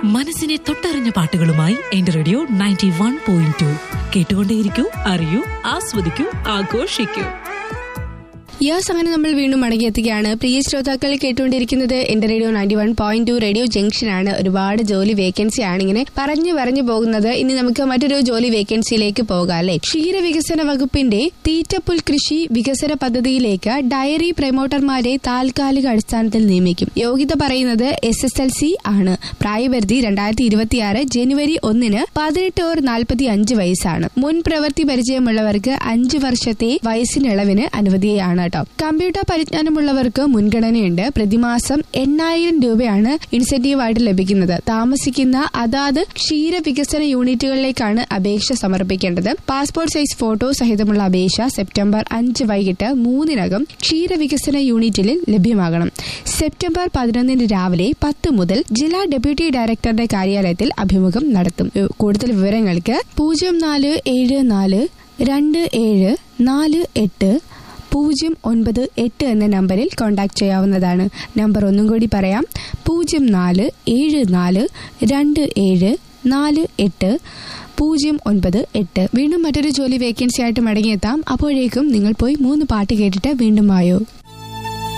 മനസ്സിനെ തൊട്ടറിഞ്ഞ പാട്ടുകളുമായി എന്റെ radio ninety one point two കേട്ടുകൊണ്ടേയിരിക്കൂ അറിയൂ ആസ്വദിക്കൂ ആഘോഷിക്കൂ യെസ് അങ്ങനെ നമ്മൾ വീണ്ടും മടങ്ങിയെത്തുകയാണ് പ്രിയ ശ്രോതാക്കൾ കേട്ടുകൊണ്ടിരിക്കുന്നത് എന്റെ radio ninety one point two radio junction ആണ് ഒരുപാട് ജോലി വേക്കൻസി ആണ് ഇങ്ങനെ പറഞ്ഞു പറഞ്ഞു പോകുന്നത് ഇനി നമുക്ക് മറ്റൊരു ജോലി വേക്കൻസിയിലേക്ക് പോകാം അല്ലെ ക്ഷീരവികസന വകുപ്പിന്റെ തീറ്റപ്പുൽ കൃഷി വികസന പദ്ധതിയിലേക്ക് ഡയറി പ്രമോട്ടർമാരെ താൽക്കാലിക അടിസ്ഥാനത്തിൽ നിയമിക്കും യോഗ്യത പറയുന്നത് എസ് എസ് എൽ സി ആണ് പ്രായപരിധി രണ്ടായിരത്തി ഇരുപത്തിയാറ് ജനുവരി ഒന്നിന് പതിനെട്ട് ഓർ നാൽപ്പത്തി അഞ്ച് വയസ്സാണ് മുൻ പ്രവൃത്തി പരിചയമുള്ളവർക്ക് അഞ്ച് വർഷത്തെ വയസ്സിനിളവിന് അനുമതിയാണ് കേട്ടോ കമ്പ്യൂട്ടർ പരിജ്ഞാനമുള്ളവർക്ക് മുൻഗണനയുണ്ട് പ്രതിമാസം എണ്ണായിരം രൂപയാണ് ഇൻസെന്റീവ് ആയിട്ട് ലഭിക്കുന്നത് താമസിക്കുന്ന അതാത് ക്ഷീരവികസന യൂണിറ്റുകളിലേക്കാണ് അപേക്ഷ സമർപ്പിക്കേണ്ടത് പാസ്പോർട്ട് സൈസ് ഫോട്ടോ സഹിതമുള്ള അപേക്ഷ സെപ്റ്റംബർ അഞ്ച് വൈകിട്ട് മൂന്നിനകം ക്ഷീരവികസന യൂണിറ്റിൽ ലഭ്യമാകണം സെപ്റ്റംബർ പതിനൊന്നിന് രാവിലെ പത്ത് മുതൽ ജില്ലാ ഡെപ്യൂട്ടി ഡയറക്ടറുടെ കാര്യാലയത്തിൽ അഭിമുഖം നടത്തും കൂടുതൽ വിവരങ്ങൾക്ക് പൂജ്യം നാല് ഏഴ് നാല് രണ്ട് ഏഴ് നാല് എട്ട് പൂജ്യം ഒൻപത് എട്ട് എന്ന നമ്പറിൽ കോൺടാക്ട് ചെയ്യാവുന്നതാണ് നമ്പർ ഒന്നും കൂടി പറയാം പൂജ്യം നാല് ഏഴ് നാല് രണ്ട് ഏഴ് നാല് എട്ട് പൂജ്യം ഒൻപത് എട്ട് വീണ്ടും മറ്റൊരു ജോലി വേക്കൻസി ആയിട്ട് മടങ്ങിയെത്താം അപ്പോഴേക്കും നിങ്ങൾ പോയി മൂന്ന് പാട്ട് കേട്ടിട്ട് വീണ്ടും ആയോ